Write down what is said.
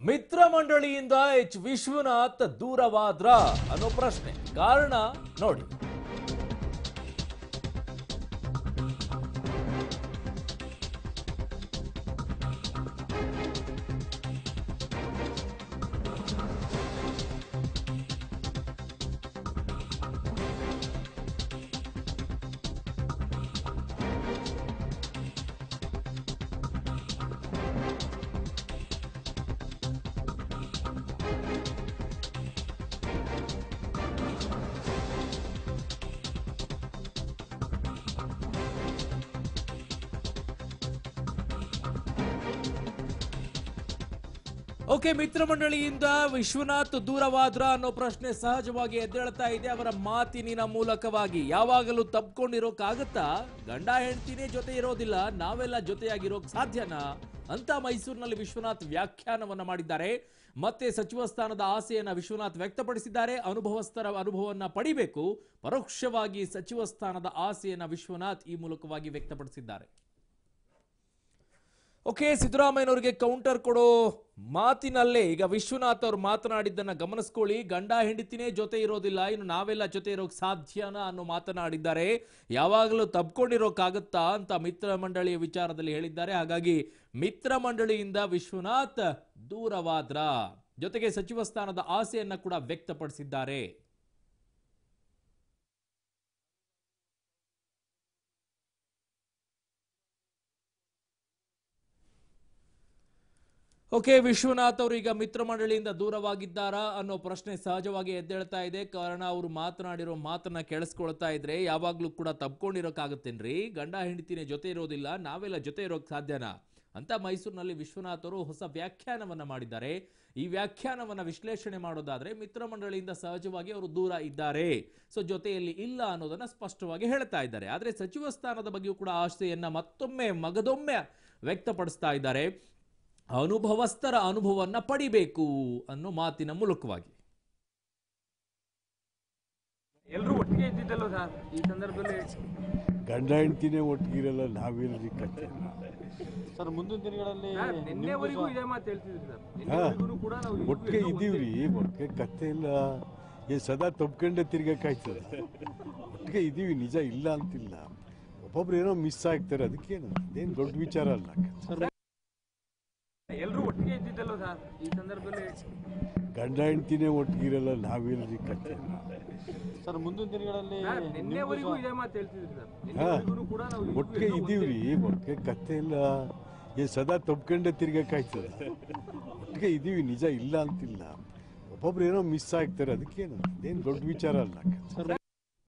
ಮಿತ್ರ ಮಂಡಳಿಯಿಂದ ಎಚ್ ವಿಶ್ವನಾಥ್ ದೂರವಾದ್ರ ಅನ್ನೋ ಪ್ರಶ್ನೆ ಕಾರಣ ನೋಡಿ ಓಕೆ ಮಿತ್ರ ಮಂಡಳಿಯಿಂದ ವಿಶ್ವನಾಥ್ ದೂರವಾದ್ರ ಅನ್ನೋ ಪ್ರಶ್ನೆ ಸಹಜವಾಗಿ ಎದ್ದೇಳ್ತಾ ಇದೆ ಅವರ ಮಾತಿನ ಮೂಲಕವಾಗಿ ಯಾವಾಗಲೂ ತಪ್ಕೊಂಡಿರೋಕ್ಕಾಗತ್ತಾ ಗಂಡ ಹೆಂಡತಿನೇ ಜೊತೆ ಇರೋದಿಲ್ಲ ನಾವೆಲ್ಲ ಜೊತೆಯಾಗಿರೋಕ್ ಸಾಧ್ಯನಾ ಅಂತ ಮೈಸೂರಿನಲ್ಲಿ ವಿಶ್ವನಾಥ್ ವ್ಯಾಖ್ಯಾನವನ್ನ ಮಾಡಿದ್ದಾರೆ ಮತ್ತೆ ಸಚಿವ ಸ್ಥಾನದ ಆಸೆಯನ್ನ ವಿಶ್ವನಾಥ್ ವ್ಯಕ್ತಪಡಿಸಿದ್ದಾರೆ ಅನುಭವಸ್ಥರ ಅನುಭವವನ್ನ ಪಡಿಬೇಕು ಪರೋಕ್ಷವಾಗಿ ಸಚಿವ ಸ್ಥಾನದ ಆಸೆಯನ್ನ ವಿಶ್ವನಾಥ್ ಈ ಮೂಲಕವಾಗಿ ವ್ಯಕ್ತಪಡಿಸಿದ್ದಾರೆ ಓಕೆ ಸಿದ್ದರಾಮಯ್ಯನವರಿಗೆ ಕೌಂಟರ್ ಕೊಡೋ ಮಾತಿನಲ್ಲೇ ಈಗ ವಿಶ್ವನಾಥ್ ಅವ್ರು ಮಾತನಾಡಿದ್ದನ್ನ ಗಮನಿಸ್ಕೊಳ್ಳಿ ಗಂಡ ಹೆಂಡತಿನೇ ಜೊತೆ ಇರೋದಿಲ್ಲ ಇನ್ನು ನಾವೆಲ್ಲ ಜೊತೆ ಇರೋಕ್ ಸಾಧ್ಯನಾ ಅನ್ನೋ ಮಾತನಾಡಿದ್ದಾರೆ ಯಾವಾಗಲೂ ತಬ್ಕೊಂಡಿರೋಕ್ಕಾಗತ್ತಾ ಅಂತ ಮಿತ್ರ ಮಂಡಳಿಯ ವಿಚಾರದಲ್ಲಿ ಹೇಳಿದ್ದಾರೆ ಹಾಗಾಗಿ ಮಿತ್ರ ಮಂಡಳಿಯಿಂದ ವಿಶ್ವನಾಥ್ ದೂರವಾದ್ರ ಜೊತೆಗೆ ಸಚಿವ ಸ್ಥಾನದ ಆಸೆಯನ್ನ ಕೂಡ ವ್ಯಕ್ತಪಡಿಸಿದ್ದಾರೆ ಓಕೆ ವಿಶ್ವನಾಥ್ ಅವರು ಈಗ ಮಿತ್ರ ಮಂಡಳಿಯಿಂದ ದೂರವಾಗಿದ್ದಾರಾ ಅನ್ನೋ ಪ್ರಶ್ನೆ ಸಹಜವಾಗಿ ಎದ್ದೇಳ್ತಾ ಇದೆ ಕಾರಣ ಅವರು ಮಾತನಾಡಿರೋ ಮಾತನ್ನ ಕೇಳಿಸ್ಕೊಳ್ತಾ ಇದ್ರೆ ಯಾವಾಗ್ಲೂ ಕೂಡ ತಪ್ಕೊಂಡಿರೋಕ್ಕಾಗತ್ತೇನ್ರಿ ಗಂಡ ಹೆಂಡತಿನೇ ಜೊತೆ ಇರೋದಿಲ್ಲ ನಾವೆಲ್ಲ ಜೊತೆ ಇರೋಕ್ ಸಾಧ್ಯನಾ ಅಂತ ಮೈಸೂರಿನಲ್ಲಿ ವಿಶ್ವನಾಥ್ ಅವರು ಹೊಸ ವ್ಯಾಖ್ಯಾನವನ್ನ ಮಾಡಿದ್ದಾರೆ ಈ ವ್ಯಾಖ್ಯಾನವನ್ನ ವಿಶ್ಲೇಷಣೆ ಮಾಡೋದಾದ್ರೆ ಮಿತ್ರ ಮಂಡಳಿಯಿಂದ ಸಹಜವಾಗಿ ಅವರು ದೂರ ಇದ್ದಾರೆ ಸೊ ಜೊತೆಯಲ್ಲಿ ಇಲ್ಲ ಅನ್ನೋದನ್ನ ಸ್ಪಷ್ಟವಾಗಿ ಹೇಳ್ತಾ ಇದ್ದಾರೆ ಆದ್ರೆ ಸಚಿವ ಸ್ಥಾನದ ಬಗ್ಗೆಯೂ ಕೂಡ ಆಸೆಯನ್ನ ಮತ್ತೊಮ್ಮೆ ಮಗದೊಮ್ಮೆ ವ್ಯಕ್ತಪಡಿಸ್ತಾ ಇದ್ದಾರೆ ಅನುಭವಸ್ಥರ ಅನುಭವವನ್ನ ಪಡಿಬೇಕು ಅನ್ನೋ ಮಾತಿನ ಮೂಲಕವಾಗಿ ಎಲ್ಲರೂ ಒಟ್ಟಿಗೆ ಇದ್ದಿದ್ದಲ್ಲ ಸರ್ ಈ ಸಂದರ್ಭದಲ್ಲಿ ಗಂಡ ಹೆಂಡ್ತಿನೇ ಒಟ್ಟಿಗಿರಲ್ಲ ನಾವೆಲ್ರಿ ಕತೆ ಸರ್ ಮುಂದಿನ ದಿನಗಳಲ್ಲಿ ಸರ್, ನಿನ್ನೆವರೆಗೂ ಇದೇ ಮಾತು ಹೇಳ್ತಿದ್ರಿ ಸರ್ ನಿನ್ನೆವರೆಗೂ ಕೂಡ ನಾವು ಇಬ್ರು ಒಟ್ಟಿಗೆ ಎಲ್ಲರೂ ಇದೀವ್ರಿ ಒಟ್ಟಿಗೆ ಕತೆ ಇಲ್ಲ ಏ ಸದಾ ತಪ್ಕೊಂಡೆ ತಿರ್ಗಕ್ಕಾಯ್ತದೆ ಒಟ್ಟಿಗೆ ಇದೀವಿ ನಿಜ ಇಲ್ಲ ಅಂತಿಲ್ಲ ಒಬ್ಬೊಬ್ರು ಏನೋ ಮಿಸ್ ಆಗ್ತಾರೆ ಅದಕ್ಕೇನು ಅದೇನು ದೊಡ್ಡ ವಿಚಾರ ಅಲ್ಲ ಒಂದೇ. ಎಲ್ಲರೂ ಒಟ್ಟಿಗೆ ಇದ್ದಿದ್ದಲ್ಲ ಸರ್ ಈ ಸಂದರ್ಭದಲ್ಲಿ ಗಂಡ ಹೆಂಡ್ತಿನೇ ಒಟ್ಟಿಗಿರಲ್ಲ ನಾವೆಲ್ರಿ ಕತೆ ಸರ್ ಮುಂದಿನ ದಿನಗಳಲ್ಲಿ ಸರ್, ನಿನ್ನೆವರೆಗೂ ಇದೇ ಮಾತು ಹೇಳ್ತಿದ್ರಿ ಸರ್ ನಿನ್ನೆವರೆಗೂ ಕೂಡ ನಾವು ಇಬ್ರು ಒಟ್ಟಿಗೆ ಎಲ್ಲರೂ ಇದೀವ್ರಿ ಒಟ್ಟಿಗೆ ಕತೆ ಇಲ್ಲ ಏ ಸದಾ ತಪ್ಕೊಂಡೆ ತಿರ್ಗಕ್ಕಾಯ್ತದೆ ಒಟ್ಟಿಗೆ ಇದೀವಿ ನಿಜ ಇಲ್ಲ ಅಂತಿಲ್ಲ ಒಬ್ಬೊಬ್ರು ಏನೋ ಮಿಸ್ ಆಗ್ತಾರೆ ಅದಕ್ಕೇನು ಅದೇನು ದೊಡ್ಡ ವಿಚಾರ ಅಲ್ಲ